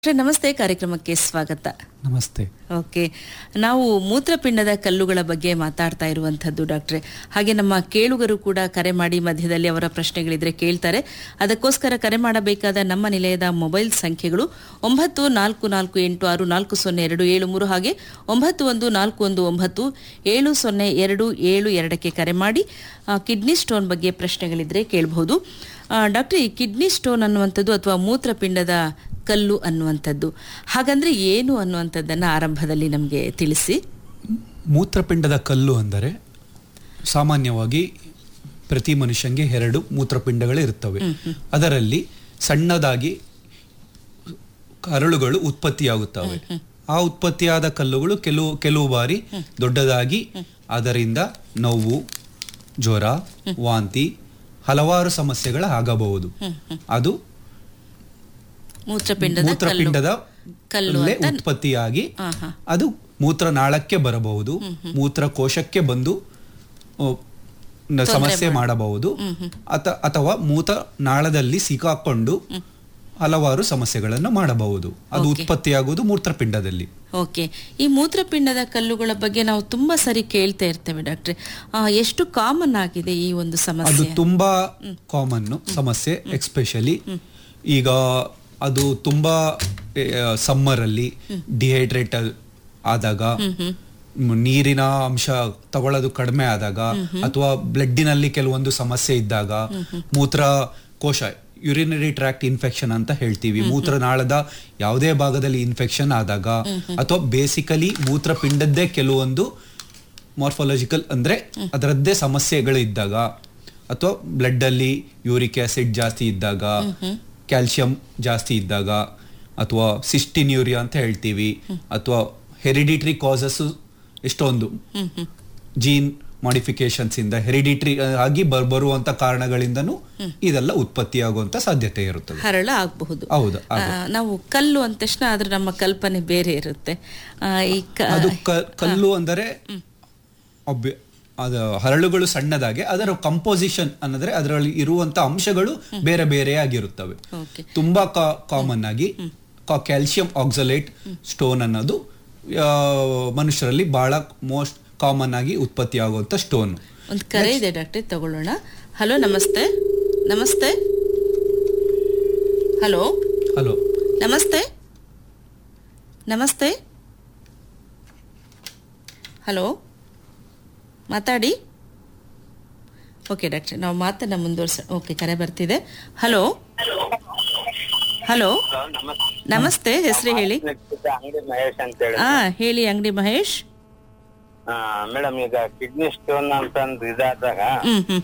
ಡಾಕ್ಟ್ರೆ ನಮಸ್ತೆ ಕಾರ್ಯಕ್ರಮಕ್ಕೆ ಸ್ವಾಗತ ನಮಸ್ತೆ ಓಕೆ ನಾವು ಮೂತ್ರಪಿಂಡದ ಕಲ್ಲುಗಳ ಬಗ್ಗೆ ಮಾತಾಡ್ತಾ ಇರುವಂಥದ್ದು ಡಾಕ್ಟ್ರೆ ಹಾಗೆ ನಮ್ಮ ಕೇಳುಗರು ಕೂಡ ಕರೆ ಮಾಡಿ ಮಧ್ಯದಲ್ಲಿ ಅವರ ಪ್ರಶ್ನೆಗಳಿದ್ರೆ ಕೇಳ್ತಾರೆ ಅದಕ್ಕೋಸ್ಕರ ಕರೆ ಮಾಡಬೇಕಾದ ನಮ್ಮ ನಿಲಯದ ಮೊಬೈಲ್ ಸಂಖ್ಯೆಗಳು ಒಂಬತ್ತು ನಾಲ್ಕು ನಾಲ್ಕು ಎಂಟು ಆರು ನಾಲ್ಕು ಸೊನ್ನೆ ಎರಡು ಏಳು ಮೂರು ಹಾಗೆ ಒಂಬತ್ತು ಒಂದು ನಾಲ್ಕು ಒಂದು ಒಂಬತ್ತು ಏಳು ಸೊನ್ನೆ ಎರಡು ಏಳು ಎರಡಕ್ಕೆ ಕರೆ ಮಾಡಿ ಆ, ಕಿಡ್ನಿ ಸ್ಟೋನ್ ಬಗ್ಗೆ ಪ್ರಶ್ನೆಗಳಿದ್ರೆ ಕೇಳಬಹುದು ಆ, ಡಾಕ್ಟ್ರೆ ಈ ಕಿಡ್ನಿ ಸ್ಟೋನ್ ಅನ್ನುವಂಥದ್ದು ಅಥವಾ ಮೂತ್ರಪಿಂಡದ ಕಲ್ಲು ಅನ್ನುವಂಥದ್ದು ಹಾಗಂದ್ರೆ ಏನು ಅನ್ನುವಂಥದ್ದನ್ನ ಆರಂಭದಲ್ಲಿ ನಮಗೆ ತಿಳಿಸಿ ಮೂತ್ರಪಿಂಡದ ಕಲ್ಲು ಅಂದರೆ ಸಾಮಾನ್ಯವಾಗಿ ಪ್ರತಿ ಮನುಷ್ಯಂಗೆ ಎರಡು ಮೂತ್ರಪಿಂಡಗಳು ಇರುತ್ತವೆ ಅದರಲ್ಲಿ ಸಣ್ಣದಾಗಿ ಕರಳುಗಳು ಉತ್ಪತ್ತಿಯಾಗುತ್ತವೆ ಆ ಉತ್ಪತ್ತಿಯಾದ ಕಲ್ಲುಗಳು ಕೆಲವು ಕೆಲವು ಬಾರಿ ದೊಡ್ಡದಾಗಿ ಅದರಿಂದ ನೋವು ಜ್ವರ ವಾಂತಿ ಹಲವಾರು ಸಮಸ್ಯೆಗಳ ಆಗಬಹುದು ಅದು ಮೂತ್ರಪಿಂಡದ ಕಲ್ಲು ಮೂತ್ರಪಿಂಡದ ಕಲ್ಲು ಅಲ್ಲೇ ಅಂತ ಉತ್ಪತ್ತಿಯಾಗಿ ಆಹಾ. ಅದು ಮೂತ್ರನಾಳಕ್ಕೆ ಬರಬಹುದು ಮೂತ್ರಕೋಶಕ್ಕೆ ಬಂದು ಆ, ನ- ಸಮಸ್ಯೆ ಮಾಡಬಹುದು ಅಥ- ಅಥವಾ ಮೂತ್ರನಾಳದಲ್ಲಿ ಸಿಕ್ಕಾಕೊಂಡು ಹಲವಾರು ಸಮಸ್ಯೆಗಳನ್ನು ಮಾಡಬಹುದು ಅದು ಉತ್ಪತ್ತಿಯಾಗುವುದು ಮೂತ್ರಪಿಂಡದಲ್ಲಿ ಓಕೆ ಈ ಮೂತ್ರಪಿಂಡದ ಕಲ್ಲುಗಳ ಬಗ್ಗೆ ನಾವು ತುಂಬಾ ಸರಿ ಕೇಳ್ತಾ ಇರ್ತೇವೆ ಡಾಕ್ಟ್ರೆ ಆ, ಎಷ್ಟು ಕಾಮನ್ ಆಗಿದೆ ಈ ಒಂದು ಅದು ಸಮಸ್ಯೆ ತುಂಬಾ ಕಾಮನ್ ಸಮಸ್ಯೆ ಎಕ್ಸ್ಪೆಷಲಿ ಈಗ ಅದು ತುಂಬಾ ಸಮ್ಮರ್ ಅಲ್ಲಿ ಡಿಹೈಡ್ರೇಟ್ ಆದಾಗ ಮ್, ನೀರಿನ ಅಂಶ ತಗೊಳ್ಳೋದು ಕಡಿಮೆ ಆದಾಗ ಅಥವಾ ಬ್ಲಡ್ಡಿನಲ್ಲಿ ಕೆಲವೊಂದು ಸಮಸ್ಯೆ ಇದ್ದಾಗ ಮೂತ್ರ ಕೋಶ ಯುರಿನರಿ ಟ್ರ್ಯಾಕ್ಟ್ ಇನ್ಫೆಕ್ಷನ್ ಅಂತ ಹೇಳ್ತೀವಿ ಮೂತ್ರನಾಳದ ಯಾವುದೇ ಭಾಗದಲ್ಲಿ ಇನ್ಫೆಕ್ಷನ್ ಆದಾಗ ಅಥವಾ ಬೇಸಿಕಲಿ ಮೂತ್ರಪಿಂಡದ್ದೇ ಕೆಲವೊಂದು ಮಾರ್ಫಾಲಜಿಕಲ್ ಅಂದ್ರೆ ಅದರದ್ದೇ ಸಮಸ್ಯೆಗಳು ಇದ್ದಾಗ ಅಥವಾ ಬ್ಲಡ್ ಅಲ್ಲಿ ಯೂರಿಕ್ ಆಸಿಡ್ ಜಾಸ್ತಿ ಇದ್ದಾಗ ಕ್ಯಾಲ್ಸಿಯಂ ಜಾಸ್ತಿ ಇದ್ದಾಗ ಅಥವಾ ಸಿಸ್ಟಿನ್ ಯೂರಿಯಾ ಅಂತ ಹೇಳ್ತೀವಿ ಅಥವಾ ಹೆರಿಡಿಟ್ರಿ ಕಾಸಸ್ ಎಷ್ಟೊಂದು ಜೀನ್ ಮಾಡಿಫಿಕೇಶನ್ಸ್ ಇಂದ ಹೆರಿಡಿಟ್ರಿ ಆಗಿ ಬರ್ ಬರುವಂತ ಕಾರಣಗಳಿಂದನೂ ಇದೆಲ್ಲ ಉತ್ಪತ್ತಿಯಾಗುವಂತ ಸಾಧ್ಯತೆ ಇರುತ್ತದೆ ಹರಳ ಆಗಬಹುದು ಹೌದು ಆ, ನಾವು ಕಲ್ಲು ಅಂದ ತಕ್ಷಣ ಅದ್ರ ನಮ್ಮ ಕಲ್ಪನೆ ಬೇರೆ ಇರುತ್ತೆ ಆ, ಈ ಕ- ಅದು ಕ- ಕಲ್ಲು ಅಂದರೆ ಒಬ್ಬ- ಅದು ಹರಳುಗಳು ಸಣ್ಣದಾಗೆ ಅದರ ಕಂಪೋಸಿಷನ್ ಅನ್ನದ್ರೆ ಅದರಲ್ಲಿ ಇರುವಂತ ಅಂಶಗಳು ಬೇರೆ ಬೇರೆ ಆಗಿರುತ್ತವೆ ಓಕೆ ತುಂಬಾ ಕಾಮನ್ ಆಗಿ ಕ್ಯಾಲ್ಸಿಯಂ ಆಕ್ಸಲೇಟ್ ಸ್ಟೋನ್ ಅನ್ನೋದು ಆ, ಮನುಷ್ಯರಲ್ಲಿ ಬಹಳ ಮೋಸ್ಟ್ ಕಾಮನ್ ಆಗಿ ಉತ್ಪತ್ತಿ ಆಗುವಂತ ಸ್ಟೋನ್ ಒಂದು ಕರೆ ಇದೆ ಡಾಕ್ಟ್ರೆ ತಗೊಳ್ಳೋಣ ಹಲೋ ನಮಸ್ತೆ ನಮಸ್ತೆ ಹಲೋ ಹಲೋ ನಮಸ್ತೆ ನಮಸ್ತೆ ಹಲೋ ಮಾತಾಡಿ ಓಕೆ ಡಾಕ್ಟ್ರೆ ನಾವು ಮಾತನ್ನ ಮುಂದುವರ್ಸ ಓಕೆ ಕರೆ ಬರ್ತಿದೆ ಹಲೋ ಹಲೋ ನಮಸ್ತೆ ಹೆಸರು ಹೇಳಿ ಅಂಗಡಿ ಮಹೇಶ್ ಅಂತ ಹೇಳಿ ಹಾ ಹೇಳಿ ಅಂಗಡಿ ಮಹೇಶ್ ಮೇಡಮ್ ಈಗ ಕಿಡ್ನಿ ಸ್ಟೋನ್ ಅಂತಂದು ಇದಾದಾಗ ಹ್ಮ್ ಹ್ಮ್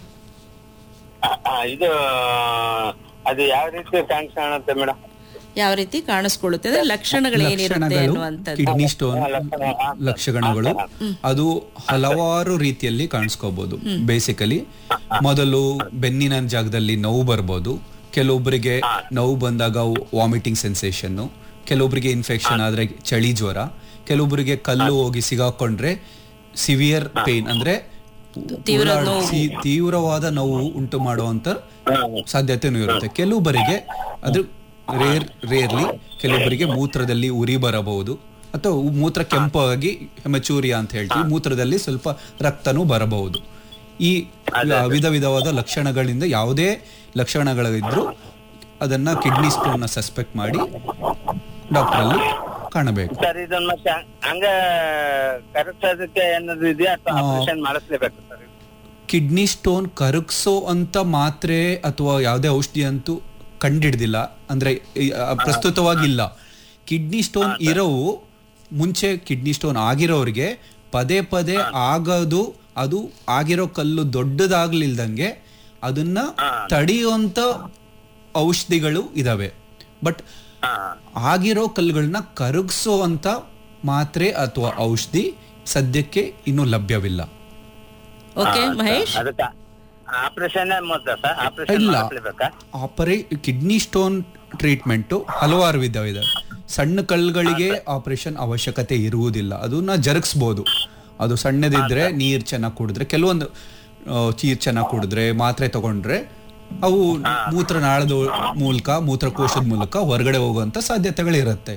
ಆ, ಇದು ಅದು ಯಾವ ರೀತಿ ಕಾಣಿಸ್ಕೊಳ್ಳುತ್ತೆ ಮೇಡಮ್ ಯಾವ ರೀತಿ ಕಾಣಿಸ್ಕೊಳ್ಳುತ್ತೆ ಅಂದ್ರೆ ಲಕ್ಷಣಗಳು ಏನಿರುತ್ತೆ ಲಕ್ಷಣಗಳು ಅನ್ನುವಂಥದ್ದು ಕಿಡ್ನಿ ಸ್ಟೋನ್ ಲಕ್ಷಣಗಳು ಅದು ಹಲವಾರು ರೀತಿಯಲ್ಲಿ ಕಾಣಿಸ್ಕೋಬಹುದು ಬೇಸಿಕಲಿ ಮೊದಲು ಬೆನ್ನಿನ ಜಾಗದಲ್ಲಿ ನೋವು ಬರ್ಬೋದು ಕೆಲವೊಬ್ಬರಿಗೆ ನೋವು ಬಂದಾಗ ವಾಮಿಟಿಂಗ್ ಸೆನ್ಸೇಷನ್ ಕೆಲವೊಬ್ಬರಿಗೆ ಇನ್ಫೆಕ್ಷನ್ ಆದ್ರೆ ಚಳಿ ಜ್ವರ ಕೆಲವೊಬ್ಬರಿಗೆ ಕಲ್ಲು ಹೋಗಿ ಸಿಗಾಕೊಂಡ್ರೆ ಸಿವಿಯರ್ ಪೇನ್ ಅಂದ್ರೆ ಉರುಳಾಡ್ಸಿ ತೀವ್ರವಾದ ನೋವು ಉಂಟು ಮಾಡುವಂತ ಸಾಧ್ಯತೆನೂ ಇರುತ್ತೆ ಕೆಲವೊಬ್ಬರಿಗೆ ಅದು ರೇರ್ ರೇರ್ಲಿ ಕೆಲವೊಬ್ಬರಿಗೆ ಮೂತ್ರದಲ್ಲಿ ಉರಿ ಬರಬಹುದು ಅಥವಾ ಮೂತ್ರ ಕೆಂಪಾಗಿ ಹೆಮಚೂರಿಯಾ ಅಂತ ಹೇಳ್ತೀವಿ ಮೂತ್ರದಲ್ಲಿ ಸ್ವಲ್ಪ ರಕ್ತನೂ ಬರಬಹುದು ಈ ವಿಧ ವಿಧವಾದ ಲಕ್ಷಣಗಳಿಂದ ಯಾವುದೇ ಲಕ್ಷಣಗಳಿದ್ರು ಅದನ್ನ ಕಿಡ್ನಿ ಸ್ಟೋನ್ ನ ಸಸ್ಪೆಕ್ಟ್ ಮಾಡಿ ಡಾಕ್ಟರ್ ಅಲ್ಲಿ ಕಾಣಬೇಕು ಸರ್ ಇದನ್ನ ಮತ್ತೆ ಹಂಗ ಕರೆಕ್ಟೋದಕ್ಕೆ ಏನಾದ್ರು ಇದೆಯಾ ಅಥವಾ ಆಪರೇಷನ್ ಮಾಡಿಸ್ಲೇಬೇಕು ಸರ್ ಕಿಡ್ನಿ ಸ್ಟೋನ್ ಕರಗಿಸೋ ಅಂತ ಮಾತ್ರೆ ಅಥವಾ ಯಾವುದೇ ಔಷಧಿ ಅಂತೂ ಕಂಡಿಡ್ದಿಲ್ಲ ಅಂದ್ರೆ ಈ, ಆ, ಪ್ರಸ್ತುತವಾಗಿಲ್ಲ ಕಿಡ್ನಿ ಸ್ಟೋನ್ ಇರೋವು ಮುಂಚೆ ಕಿಡ್ನಿ ಸ್ಟೋನ್ ಆಗಿರೋರಿಗೆ ಪದೇ ಪದೇ ಆಗೋದು ಅದು ಆಗಿರೋ ಕಲ್ಲು ದೊಡ್ಡದಾಗ್ಲಿಲ್ದಂಗೆ ಅದನ್ನ ತಡೆಯುವಂತ ಔಷಧಿಗಳು ಇದಾವೆ ಬಟ್ ಹಾ ಆಗಿರೋ ಕಲ್ಲುಗಳನ್ನ ಕರಗಿಸೋ ಅಂತ ಮಾತ್ರೆ ಅಥವಾ ಔಷಧಿ ಸದ್ಯಕ್ಕೆ ಇನ್ನೂ ಲಭ್ಯವಿಲ್ಲ ಓಕೆ ಮಹೇಶ್ ಅದಕ್ಕ ಆಪರೇಷನ್ ಮೊದ್ಲ ಸರ್ ಆಪರೇಷನ್ ಇಲ್ಲ. ಮಾಡಿಸ್ಲೇಬೇಕಾ ಆಪರೇ ಕಿಡ್ನಿ ಸ್ಟೋನ್ ಟ್ರೀಟ್ಮೆಂಟ್ ಹಲವಾರು ವಿಧ ಇದೆ ಸಣ್ಣ ಕಲ್ಲುಗಳಿಗೆ ಆಪರೇಷನ್ ಅವಶ್ಯಕತೆ ಇರುವುದಿಲ್ಲ ಅದನ್ನ ಜರುಗಿಸ್ಬೋದು ಅದು ಸಣ್ಣದಿದ್ರೆ ನೀರ್ ಚೆನ್ನಾಗಿ ಕುಡಿದ್ರೆ ಕೆಲವೊಂದು ಆ, ನೀರ್ ಚೆನ್ನಾಗಿ ಕುಡಿದ್ರೆ ಮಾತ್ರೆ ತಗೊಂಡ್ರೆ ಅವು ಮೂತ್ರನಾಳದ ಮೂಲಕ ಮೂತ್ರಕೋಶದ ಮೂಲಕ ಹೊರಗಡೆ ಹೋಗುವಂತ ಸಾಧ್ಯತೆಗಳಿರುತ್ತೆ